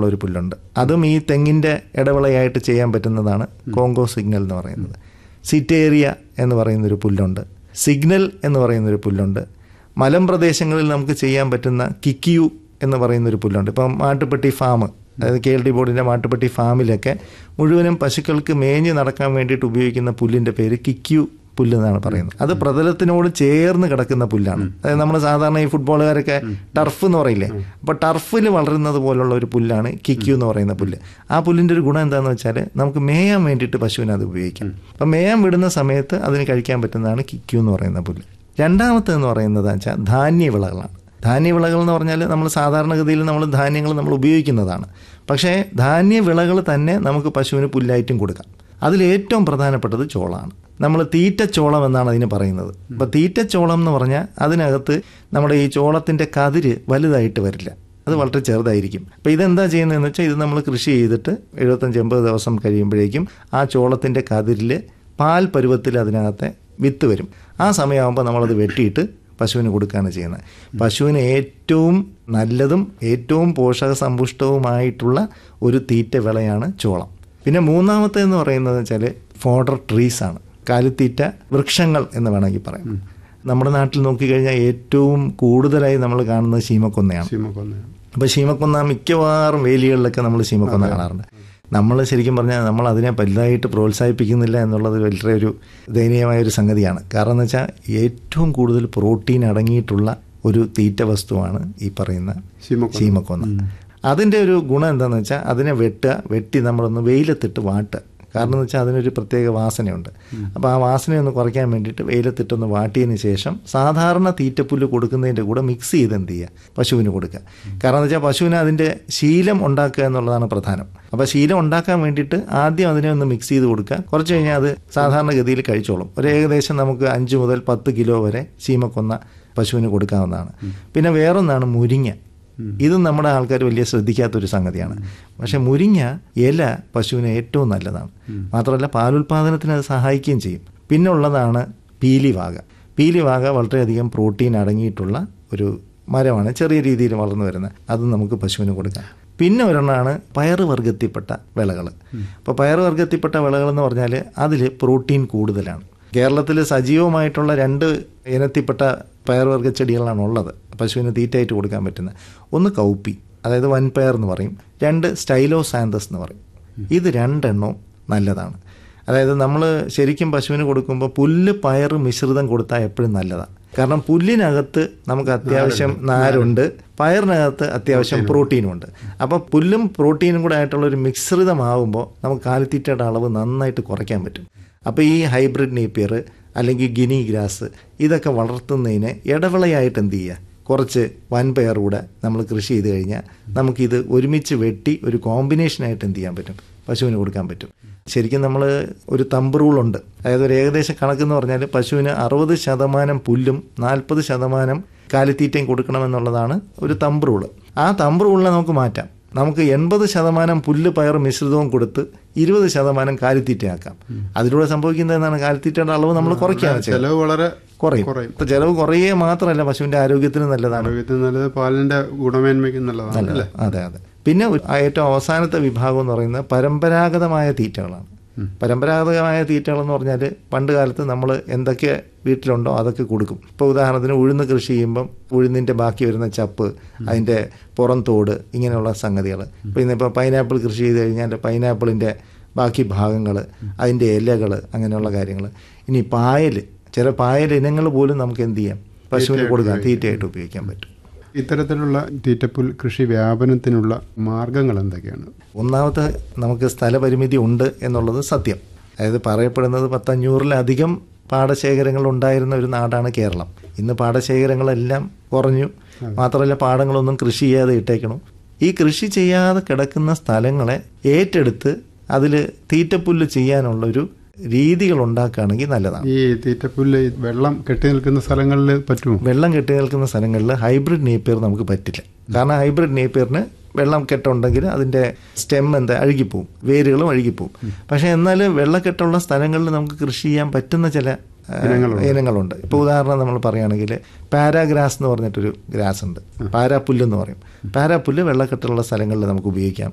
എന്നുള്ള ഒരു പുല്ലുണ്ട് അതും ഈ തെങ്ങിൻ്റെ ഇടവിളയായിട്ട് ചെയ്യാൻ പറ്റുന്നതാണ് കോങ്കോ സിഗ്നൽ എന്ന് പറയുന്നത് സിറ്റേറിയ എന്ന് പറയുന്നൊരു പുല്ലുണ്ട് സിഗ്നൽ എന്ന് പറയുന്നൊരു പുല്ലുണ്ട് മലമ്പ്രദേശങ്ങളിൽ നമുക്ക് ചെയ്യാൻ പറ്റുന്ന കിക്കിയു എന്ന് പറയുന്നൊരു പുല്ലുണ്ട് ഇപ്പം മാട്ടുപ്പെട്ടി ഫാം അതായത് കെ എൽ ഡി ബോർഡിൻ്റെ മാട്ടുപ്പെട്ടി ഫാമിലൊക്കെ മുഴുവനും പശുക്കൾക്ക് മേഞ്ഞ് നടക്കാൻ വേണ്ടിയിട്ട് ഉപയോഗിക്കുന്ന പുല്ലിൻ്റെ പേര് കിക്കിയു പുല്ല് എന്നാണ് പറയുന്നത് അത് പ്രതലത്തിനോട് ചേർന്ന് കിടക്കുന്ന പുല്ലാണ് അതായത് നമ്മൾ സാധാരണ ഈ ഫുട്ബോളുകാരൊക്കെ ടർഫ് എന്ന് പറയില്ലേ അപ്പോൾ ടർഫിൽ വളരുന്നത് പോലുള്ള ഒരു പുല്ലാണ് കിക്യു എന്ന് പറയുന്ന പുല്ല് ആ പുല്ലിൻ്റെ ഒരു ഗുണം എന്താണെന്ന് വെച്ചാൽ നമുക്ക് മേയാൻ വേണ്ടിയിട്ട് പശുവിനെ അത് ഉപയോഗിക്കാം അപ്പം മേയാൻ വിടുന്ന സമയത്ത് അതിന് കഴിക്കാൻ പറ്റുന്നതാണ് കിക്യു എന്ന് പറയുന്ന പുല്ല് രണ്ടാമത്തെന്ന് പറയുന്നത് വെച്ചാൽ ധാന്യവിളകളാണ് ധാന്യവിളകൾ എന്ന് പറഞ്ഞാൽ നമ്മൾ സാധാരണഗതിയിൽ നമ്മൾ ധാന്യങ്ങൾ നമ്മൾ ഉപയോഗിക്കുന്നതാണ് പക്ഷേ ധാന്യവിളകൾ തന്നെ നമുക്ക് പശുവിന് പുല്ലായിട്ടും കൊടുക്കാം അതിൽ ഏറ്റവും പ്രധാനപ്പെട്ടത് ചോളമാണ് നമ്മൾ തീറ്റച്ചോളം എന്നാണ് അതിന് പറയുന്നത് അപ്പോൾ തീറ്റച്ചോളം എന്ന് പറഞ്ഞാൽ അതിനകത്ത് നമ്മുടെ ഈ ചോളത്തിൻ്റെ കതിര് വലുതായിട്ട് വരില്ല അത് വളരെ ചെറുതായിരിക്കും അപ്പോൾ ഇതെന്താ ചെയ്യുന്നതെന്ന് വെച്ചാൽ ഇത് നമ്മൾ കൃഷി ചെയ്തിട്ട് എഴുപത്തഞ്ച് എൺപത് ദിവസം കഴിയുമ്പോഴേക്കും ആ ചോളത്തിൻ്റെ കതിരിൽ പാൽ പരുവത്തിൽ അതിനകത്തെ വിത്ത് വരും ആ സമയമാകുമ്പോൾ നമ്മളത് വെട്ടിയിട്ട് പശുവിന് കൊടുക്കുകയാണ് ചെയ്യുന്നത് പശുവിന് ഏറ്റവും നല്ലതും ഏറ്റവും പോഷക സമ്പുഷ്ടവുമായിട്ടുള്ള ഒരു തീറ്റ വിളയാണ് ചോളം പിന്നെ മൂന്നാമത്തെ എന്ന് പറയുന്നത് വെച്ചാൽ ഫോഡർ ട്രീസ് ആണ് കാലിത്തീറ്റ വൃക്ഷങ്ങൾ എന്ന് വേണമെങ്കിൽ പറയാം നമ്മുടെ നാട്ടിൽ നോക്കിക്കഴിഞ്ഞാൽ ഏറ്റവും കൂടുതലായി നമ്മൾ കാണുന്നത് ശീമക്കൊന്നയാണ് ശീമക്കൊന്ന അപ്പോൾ ശീമക്കൊന്ന മിക്കവാറും വേലികളിലൊക്കെ നമ്മൾ ശീമക്കൊന്ന കാണാറുണ്ട് നമ്മൾ ശരിക്കും പറഞ്ഞാൽ നമ്മൾ അതിനെ വലുതായിട്ട് പ്രോത്സാഹിപ്പിക്കുന്നില്ല എന്നുള്ളത് വളരെ ഒരു ദയനീയമായ ഒരു സംഗതിയാണ് കാരണം എന്ന് വെച്ചാൽ ഏറ്റവും കൂടുതൽ പ്രോട്ടീൻ അടങ്ങിയിട്ടുള്ള ഒരു തീറ്റ വസ്തുവാണ് ഈ പറയുന്ന ശീമക്കൊന്ന ശീമക്കൊന്ന അതിൻ്റെ ഒരു ഗുണം എന്താണെന്ന് വെച്ചാൽ അതിനെ വെട്ടുക വെട്ടി നമ്മളൊന്ന് വെയിലത്തിട്ട് വാട്ടുക കാരണം എന്ന് വെച്ചാൽ അതിനൊരു പ്രത്യേക വാസനയുണ്ട് അപ്പോൾ ആ വാസനയൊന്ന് കുറയ്ക്കാൻ വേണ്ടിയിട്ട് വെയിലത്തിട്ടൊന്ന് വാട്ടിയതിന് ശേഷം സാധാരണ തീറ്റപ്പുല്ല് കൊടുക്കുന്നതിൻ്റെ കൂടെ മിക്സ് ചെയ്ത് എന്ത് ചെയ്യുക പശുവിന് കൊടുക്കുക കാരണം എന്ന് വെച്ചാൽ പശുവിന് അതിൻ്റെ ശീലം ഉണ്ടാക്കുക എന്നുള്ളതാണ് പ്രധാനം അപ്പോൾ ശീലം ഉണ്ടാക്കാൻ വേണ്ടിയിട്ട് ആദ്യം അതിനെ ഒന്ന് മിക്സ് ചെയ്ത് കൊടുക്കുക കുറച്ച് കഴിഞ്ഞാൽ അത് സാധാരണഗതിയിൽ കഴിച്ചോളും ഒരു ഏകദേശം നമുക്ക് അഞ്ച് മുതൽ പത്ത് കിലോ വരെ ചീമക്കൊന്ന പശുവിന് കൊടുക്കാവുന്നതാണ് പിന്നെ വേറൊന്നാണ് മുരിങ്ങ ഇതും നമ്മുടെ ആൾക്കാർ വലിയ ശ്രദ്ധിക്കാത്തൊരു സംഗതിയാണ് പക്ഷെ മുരിങ്ങ ഇല പശുവിന് ഏറ്റവും നല്ലതാണ് മാത്രമല്ല പാലുൽപാദനത്തിന് അത് സഹായിക്കുകയും ചെയ്യും പിന്നെ ഉള്ളതാണ് പീലിവാക പീലിവാക വളരെയധികം പ്രോട്ടീൻ അടങ്ങിയിട്ടുള്ള ഒരു മരമാണ് ചെറിയ രീതിയിൽ വളർന്നു വരുന്നത് അത് നമുക്ക് പശുവിന് കൊടുക്കാം പിന്നെ ഒരെണ്ണമാണ് പയറുവർഗത്തിൽപ്പെട്ട വിളകൾ അപ്പോൾ പയറുവർഗത്തിൽപ്പെട്ട വിളകൾ എന്ന് പറഞ്ഞാൽ അതിൽ പ്രോട്ടീൻ കൂടുതലാണ് കേരളത്തിൽ സജീവമായിട്ടുള്ള രണ്ട് ഇനത്തിൽപ്പെട്ട പയർവർഗ്ഗ ചെടികളാണ് ഉള്ളത് പശുവിന് തീറ്റയായിട്ട് കൊടുക്കാൻ പറ്റുന്നത് ഒന്ന് കൗപ്പി അതായത് വൻപയർ എന്ന് പറയും രണ്ട് സ്റ്റൈലോ സാന്തസ് എന്ന് പറയും ഇത് രണ്ടെണ്ണവും നല്ലതാണ് അതായത് നമ്മൾ ശരിക്കും പശുവിന് കൊടുക്കുമ്പോൾ പുല്ല് പയർ മിശ്രിതം കൊടുത്താൽ എപ്പോഴും നല്ലതാണ് കാരണം പുല്ലിനകത്ത് നമുക്ക് അത്യാവശ്യം നാരുണ്ട് പയറിനകത്ത് അത്യാവശ്യം പ്രോട്ടീനും ഉണ്ട് അപ്പോൾ പുല്ലും പ്രോട്ടീനും കൂടെ ആയിട്ടുള്ള ഒരു മിശ്രിതമാകുമ്പോൾ നമുക്ക് കാലിത്തീറ്റയുടെ അളവ് നന്നായിട്ട് കുറയ്ക്കാൻ പറ്റും അപ്പോൾ ഈ ഹൈബ്രിഡ് നേപ്പിയർ അല്ലെങ്കിൽ ഗിനി ഗ്രാസ് ഇതൊക്കെ വളർത്തുന്നതിന് ഇടവിളയായിട്ട് എന്ത് ചെയ്യുക കുറച്ച് വൻപയർ കൂടെ നമ്മൾ കൃഷി ചെയ്ത് കഴിഞ്ഞാൽ നമുക്കിത് ഒരുമിച്ച് വെട്ടി ഒരു കോമ്പിനേഷനായിട്ട് എന്ത് ചെയ്യാൻ പറ്റും പശുവിന് കൊടുക്കാൻ പറ്റും ശരിക്കും നമ്മൾ ഒരു തമ്പ് റൂളുണ്ട് അതായത് ഒരു ഏകദേശ കണക്കെന്ന് പറഞ്ഞാൽ പശുവിന് അറുപത് ശതമാനം പുല്ലും നാൽപ്പത് ശതമാനം കാലിത്തീറ്റയും കൊടുക്കണമെന്നുള്ളതാണ് ഒരു തമ്പ് റൂള് ആ തമ്പ് റൂളിനെ നമുക്ക് മാറ്റാം നമുക്ക് എൺപത് ശതമാനം പുല്ല് പയർ മിശ്രിതവും കൊടുത്ത് ഇരുപത് ശതമാനം കാലിത്തീറ്റയാക്കാം അതിലൂടെ സംഭവിക്കുന്നത് എന്താണ് കാലിത്തീറ്റയുടെ അളവ് നമ്മൾ കുറയ്ക്കുകയാണ് ചെയ്യുന്നത് ചെലവ് വളരെ കുറയും കുറയും. ഇപ്പൊ ചെലവ് കുറയുക മാത്രമല്ല പശുവിന്റെ ആരോഗ്യത്തിന് നല്ലതാണ് ആരോഗ്യത്തിന് നല്ലത് പാലിന്റെ ഗുണമേന്മയ്ക്കും നല്ലതാണ് അല്ലേ അതെ അതെ പിന്നെ ഒരു- ഏറ്റവും അവസാനത്തെ വിഭാഗം എന്ന് പറയുന്നത് പരമ്പരാഗതമായ തീറ്റകളാണ് പരമ്പരാഗതമായ തീറ്റകൾ എന്ന് പറഞ്ഞാൽ പണ്ട് കാലത്ത് നമ്മൾ എന്തൊക്കെ വീട്ടിലുണ്ടോ അതൊക്കെ കൊടുക്കും ഇപ്പോൾ ഉദാഹരണത്തിന് ഉഴുന്ന് കൃഷി ചെയ്യുമ്പം ഉഴുന്നിൻ്റെ ബാക്കി വരുന്ന ചപ്പ് അതിൻ്റെ പുറം തോട് ഇങ്ങനെയുള്ള സംഗതികൾ ഇപ്പോൾ ഇന്നിപ്പോൾ പൈനാപ്പിൾ കൃഷി ചെയ്ത് കഴിഞ്ഞാൽ പൈനാപ്പിളിൻ്റെ ബാക്കി ഭാഗങ്ങൾ അതിൻ്റെ ഇലകൾ അങ്ങനെയുള്ള കാര്യങ്ങൾ ഇനി പായൽ ചില പായൽ ഇനങ്ങൾ പോലും നമുക്ക് എന്ത് ചെയ്യാം പശുവിന് കൊടുക്കാം തീറ്റയായിട്ട് ഉപയോഗിക്കാൻ പറ്റും ഇത്തരത്തിലുള്ള തീറ്റപ്പുൽ കൃഷി വ്യാപനത്തിനുള്ള മാർഗങ്ങൾ എന്തൊക്കെയാണ് ഒന്നാമത്തെ നമുക്ക് സ്ഥലപരിമിതി ഉണ്ട് എന്നുള്ളത് സത്യം അതായത് പറയപ്പെടുന്നത് പത്തഞ്ഞൂറിലധികം പാടശേഖരങ്ങൾ ഉണ്ടായിരുന്ന ഒരു നാടാണ് കേരളം ഇന്ന് പാടശേഖരങ്ങളെല്ലാം കുറഞ്ഞു മാത്രമല്ല പാടങ്ങളൊന്നും കൃഷി ചെയ്യാതെ ഇട്ടേക്കണം ഈ കൃഷി ചെയ്യാതെ കിടക്കുന്ന സ്ഥലങ്ങളെ ഏറ്റെടുത്ത് അതിൽ തീറ്റപ്പുല്ല് ചെയ്യാനുള്ളൊരു രീതികൾ ഉണ്ടാക്കുകയാണെങ്കിൽ നല്ലതാണ് ഈ തീറ്റപ്പുല്ല് ഈ വെള്ളം കെട്ടി നിൽക്കുന്ന സ്ഥലങ്ങളിൽ പറ്റുമോ വെള്ളം കെട്ടി നിൽക്കുന്ന സ്ഥലങ്ങളിൽ ഹൈബ്രിഡ് നേപ്പിയർ നമുക്ക് പറ്റില്ല കാരണം ഹൈബ്രിഡ് നേപ്പിയറിന് വെള്ളം കെട്ടുണ്ടെങ്കിൽ അതിൻ്റെ സ്റ്റെം എന്താ അഴുകിപ്പോവും വേരുകളും അഴുകിപ്പോവും പക്ഷേ എന്നാൽ വെള്ളക്കെട്ടുള്ള സ്ഥലങ്ങളിൽ നമുക്ക് കൃഷി ചെയ്യാൻ പറ്റുന്ന ചില ആ, ഇനങ്ങളുണ്ട് ഇപ്പോൾ ഉദാഹരണം നമ്മൾ പറയുകയാണെങ്കിൽ പാരാഗ്രാസ് എന്ന് പറഞ്ഞിട്ടൊരു ഗ്രാസ് ഉണ്ട് പാരാപ്പുല്ല് എന്ന് പറയും പാരാപ്പുല്ല് വെള്ളക്കെട്ടുള്ള സ്ഥലങ്ങളിൽ നമുക്ക് ഉപയോഗിക്കാം